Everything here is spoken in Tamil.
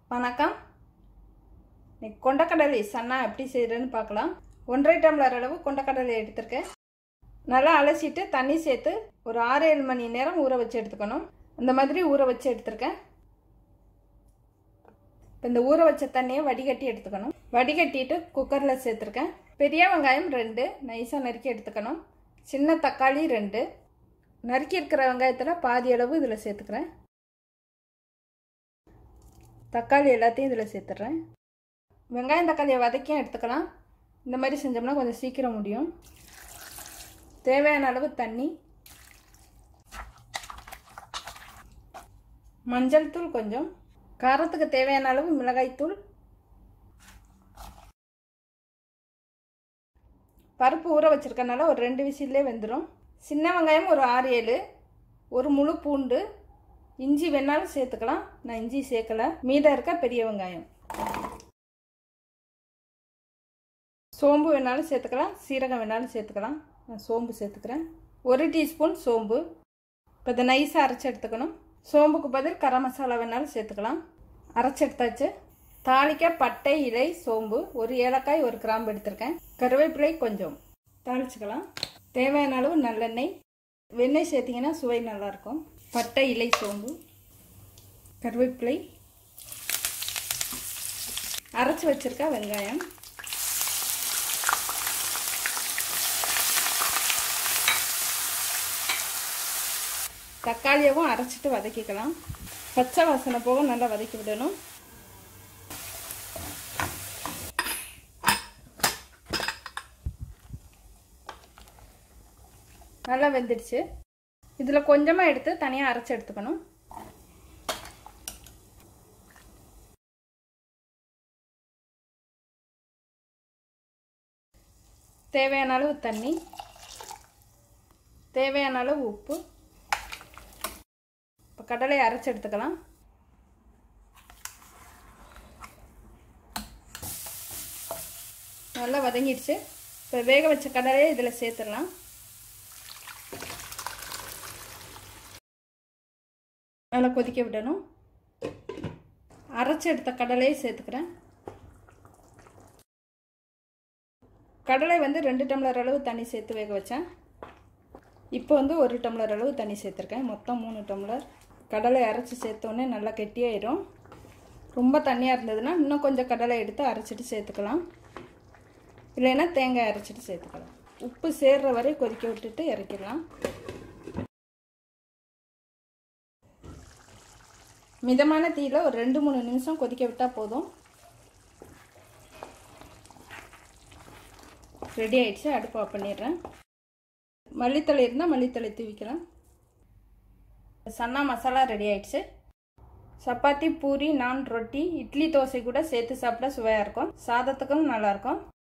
வணக்கம் இன்னைக்கு கொண்டக்கடலை சன்னா எப்படி செய்கிறேன்னு பார்க்கலாம் ஒன்றரை டம்ளர் அளவு கொண்டக்கடலை எடுத்திருக்கேன் நல்லா அலசிட்டு தண்ணி சேர்த்து ஒரு ஆறு ஏழு மணி நேரம் ஊற வச்சு எடுத்துக்கணும் இந்த மாதிரி ஊற வச்சு எடுத்திருக்கேன் இப்போ இந்த ஊற வச்ச தண்ணியை வடிகட்டி எடுத்துக்கணும் வடிகட்டிட்டு குக்கரில் சேர்த்துருக்கேன் பெரிய வெங்காயம் ரெண்டு நைஸாக நறுக்கி எடுத்துக்கணும் சின்ன தக்காளி ரெண்டு நறுக்கி இருக்கிற வெங்காயத்தில் பாதி அளவு இதில் சேர்த்துக்கிறேன் தக்காளி எல்லாத்தையும் இதில் சேர்த்துட்றேன் வெங்காயம் தக்காளியை வதக்கியும் எடுத்துக்கலாம் இந்த மாதிரி செஞ்சோம்னா கொஞ்சம் சீக்கிரம் முடியும் தேவையான அளவு தண்ணி மஞ்சள் தூள் கொஞ்சம் காரத்துக்கு தேவையான அளவு மிளகாய்த்தூள் பருப்பு ஊற வச்சுருக்கனால ஒரு ரெண்டு விசிலே வெந்துடும் சின்ன வெங்காயம் ஒரு ஆறு ஏழு ஒரு முழு பூண்டு இஞ்சி வேணாலும் சேர்த்துக்கலாம் நான் இஞ்சி சேர்க்கல மீதம் இருக்க பெரிய வெங்காயம் சோம்பு வேணாலும் சேர்த்துக்கலாம் சீரகம் வேணாலும் சேர்த்துக்கலாம் நான் சோம்பு சேர்த்துக்கிறேன் ஒரு டீஸ்பூன் சோம்பு இப்போ இதை நைஸாக அரைச்சி எடுத்துக்கணும் சோம்புக்கு பதில் கரம் மசாலா வேணாலும் சேர்த்துக்கலாம் அரைச்சி எடுத்தாச்சு தாளிக்க பட்டை இலை சோம்பு ஒரு ஏலக்காய் ஒரு கிராம்பு எடுத்திருக்கேன் கருவேப்பிலை கொஞ்சம் தாளிச்சுக்கலாம் தேவையான அளவு நல்லெண்ணெய் வெண்ணெய் சேர்த்திங்கன்னா சுவை நல்லாயிருக்கும் பட்டை இலை சோம்பு கருவேப்பிலை அரைச்சி வச்சுருக்க வெங்காயம் தக்காளியவும் அரைச்சிட்டு வதக்கிக்கலாம் பச்சை வாசனை போக நல்லா வதக்கி விடணும் நல்லா வெந்துடுச்சு இதில் கொஞ்சமாக எடுத்து தனியாக அரைச்சி எடுத்துக்கணும் தேவையான அளவு தண்ணி தேவையான அளவு உப்பு இப்போ கடலையை அரைச்சி எடுத்துக்கலாம் நல்லா வதங்கிடுச்சு இப்போ வேக வச்ச கடலையை இதில் சேர்த்துடலாம் நல்லா கொதிக்க விடணும் அரைச்சி எடுத்த கடலையை சேர்த்துக்கிறேன் கடலை வந்து ரெண்டு டம்ளர் அளவு தண்ணி சேர்த்து வேக வச்சேன் இப்போ வந்து ஒரு டம்ளர் அளவு தண்ணி சேர்த்துருக்கேன் மொத்தம் மூணு டம்ளர் கடலை அரைச்சி சேர்த்தோன்னே நல்லா கெட்டியாயிரும் ரொம்ப தண்ணியாக இருந்ததுன்னா இன்னும் கொஞ்சம் கடலை எடுத்து அரைச்சிட்டு சேர்த்துக்கலாம் இல்லைன்னா தேங்காய் அரைச்சிட்டு சேர்த்துக்கலாம் உப்பு சேர்ற வரை கொதிக்க விட்டுட்டு இறக்கிடலாம் மிதமான தீயில் ஒரு ரெண்டு மூணு நிமிஷம் கொதிக்க விட்டால் போதும் ரெடி ஆயிடுச்சு அடுப்பு ஆஃப் பண்ணிடுறேன் மல்லித்தலை இருந்தால் மல்லித்தலை தூவிக்கலாம் சன்னா மசாலா ரெடி ஆயிடுச்சு சப்பாத்தி பூரி நான் ரொட்டி இட்லி தோசை கூட சேர்த்து சாப்பிட்டா சுவையாக இருக்கும் சாதத்துக்கும் நல்லாயிருக்கும்